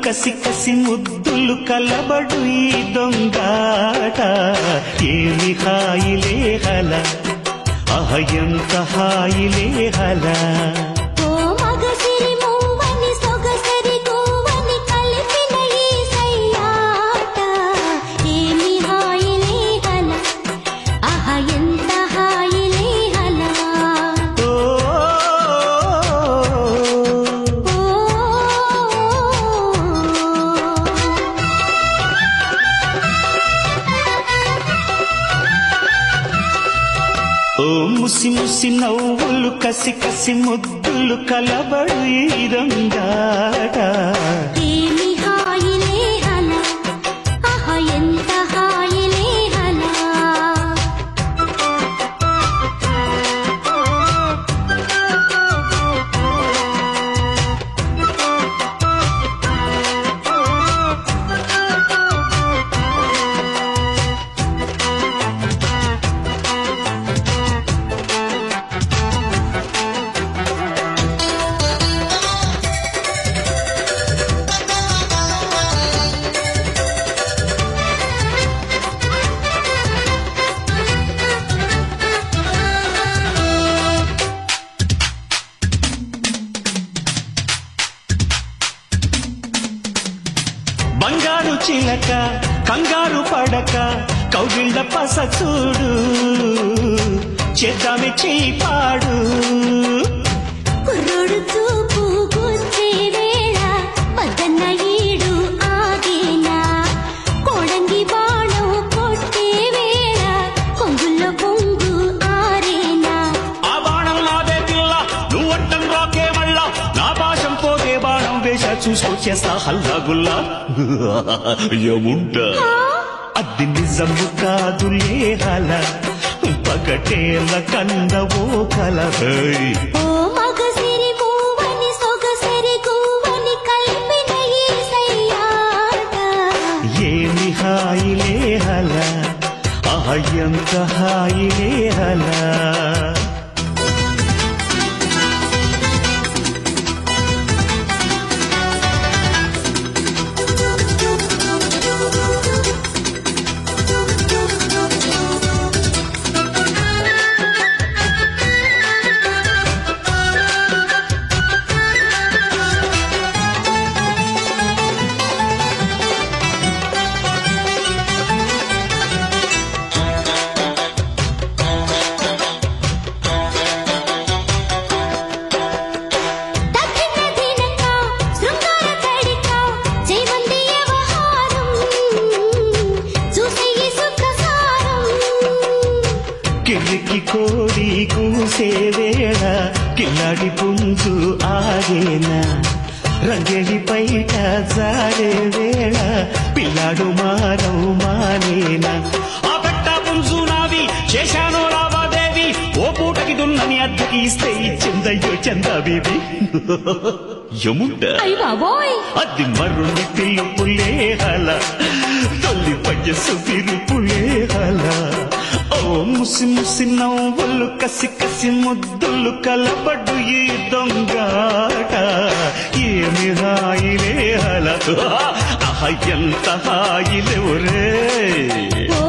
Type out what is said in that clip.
కసి కసి ముద్దులు కలబడు ఈ దొంగాట ఏమి హాయిలే హల అహ ఎంత హాయిలే హల ఓ మగసిరి మూవని సొగసరి గోవని కలిపిన ఈ సయ్యాట ఏమి హాయిలే హల ఆహ ఎంత హాయిలే హల ఓ ఓ ముసి ముసి నవ్వులు కసి కసి ముద్దులు కలబడు ఈ దొంగాట ఏమి హాయిలే హల ఆహ ఎంత హాయిలే హల బంగారు చిలక కంగారు పడక కౌగిళ్ళ పస చూడు చేద్దామి చీపాడు కుర్రోడు చూపు గుచ్చే వేళ పద్దన్న ఈడు ఆగేనా కోడంగి బాణం కొట్టే వేళ కొంగుల్లో కొంగు ఆరేనా ఆ బాణం నాదే పిల్ల నువ్వట్టం రాకే మళ్ళా నా భాషం పోతే బాణం వేష చూసుకొచ్చేస్తా హల్లా గుల్లా ఏముంటా అది నిజము కాదులే హల పగటేల కందవో కల ఓ మగసిరి మూవని సొగసరి గువ్వని కలిపిన ఈ సయ్యాట ఏమి హాయిలే హల ఆహ ఎంత హాయిలే హల దక్షిణ దినక శృంగార కడిక జైవంది వ్యవహారం చూసే ఈ సుఖసారం కిరికి కోడి కూసే వేళ కిల్లాడి పుంజు ఆగేనా రంగేడి పైట జాడే వేళ పిల్లాడు మారం మానేనా ఆ పెట్ట పుంజు నాది చేశాను రావాదేవి ఓ పూటకి దున్నని అద్దెకి ఇస్తే ఇచ్చిందయ్యో చందా బేబీ ఎముంట అయ్య బాబోయ్ అది మరుని పిలుపులే హల తొలి పయ్యసు విరుపులే హల ఓ ముసి ముసి నవ్వులు కసి కసి ముద్దులు కలబడు ఈ దొంగాట ఏమి హాయిలే హల ఆహ ఎంత హాయిలే ఒరే ఓ